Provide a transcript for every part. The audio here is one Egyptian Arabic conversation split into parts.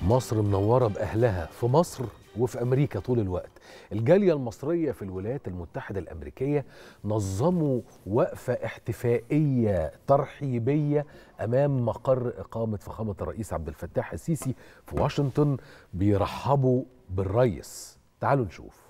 مصر منورة بأهلها في مصر وفي أمريكا طول الوقت الجالية المصرية في الولايات المتحدة الأمريكية نظموا وقفة احتفائية ترحيبية أمام مقر إقامة فخامة الرئيس عبد الفتاح السيسي في واشنطن بيرحبوا بالرئيس تعالوا نشوف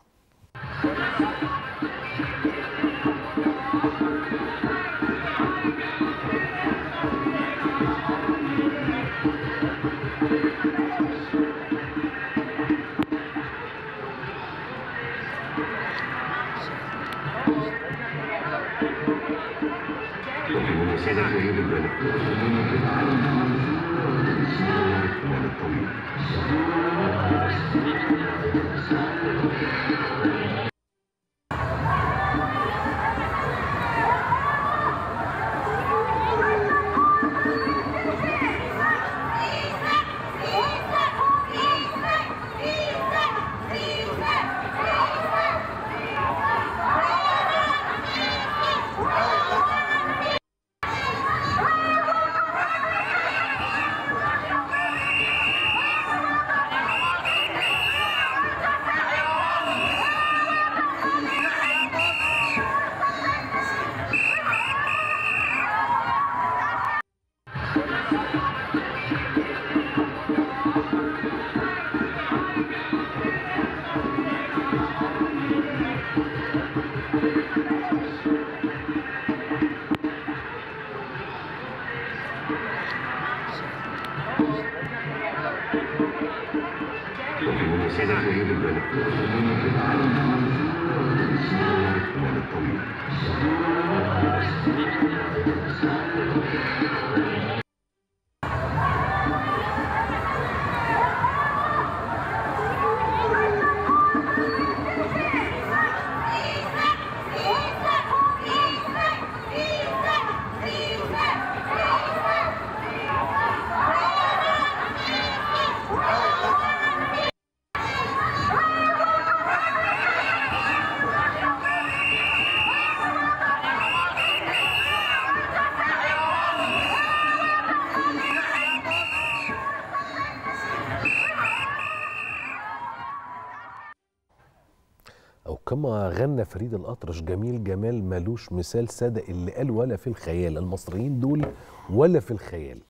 أو كما غنى فريد الأطرش جميل جمال مالوش مثال صدق اللي قال ولا في الخيال المصريين دول ولا في الخيال